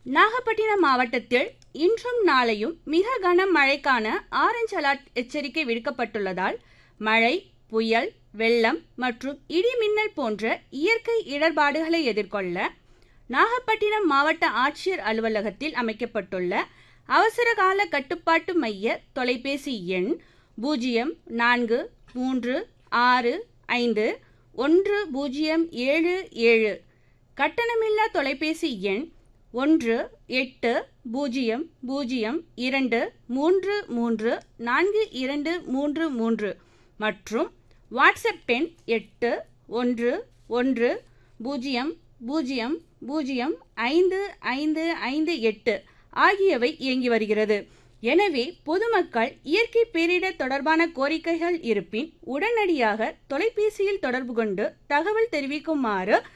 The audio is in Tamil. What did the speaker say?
நாகப்பட்டினம் மாவட்டத்தில் இன்றும் நாளையும் மிக கனமழைக்கான ஆரஞ்ச் அலர்ட் எச்சரிக்கை விடுக்கப்பட்டுள்ளதால் மழை புயல் வெள்ளம் மற்றும் இடி மின்னல் போன்ற இயற்கை இடர்பாடுகளை எதிர்கொள்ள நாகப்பட்டினம் மாவட்ட ஆட்சியர் அலுவலகத்தில் அமைக்கப்பட்டுள்ள அவசரகால கட்டுப்பாட்டு மைய தொலைபேசி எண் பூஜ்ஜியம் நான்கு மூன்று ஆறு ஐந்து ஒன்று பூஜ்ஜியம் ஏழு ஏழு கட்டணமில்லா தொலைபேசி எண் ஒன்று எட்டு பூஜ்ஜியம் பூஜ்ஜியம் இரண்டு மூன்று மூன்று நான்கு இரண்டு மூன்று மூன்று மற்றும் வாட்ஸ்அப் எண் எட்டு ஒன்று ஒன்று பூஜ்ஜியம் பூஜ்ஜியம் பூஜ்ஜியம் ஐந்து ஐந்து ஐந்து எட்டு ஆகியவை இயங்கி வருகிறது எனவே பொதுமக்கள் இயற்கை பேரிடர் தொடர்பான கோரிக்கைகள் இருப்பின் உடனடியாக தொலைபேசியில் தொடர்பு கொண்டு தகவல் தெரிவிக்குமாறு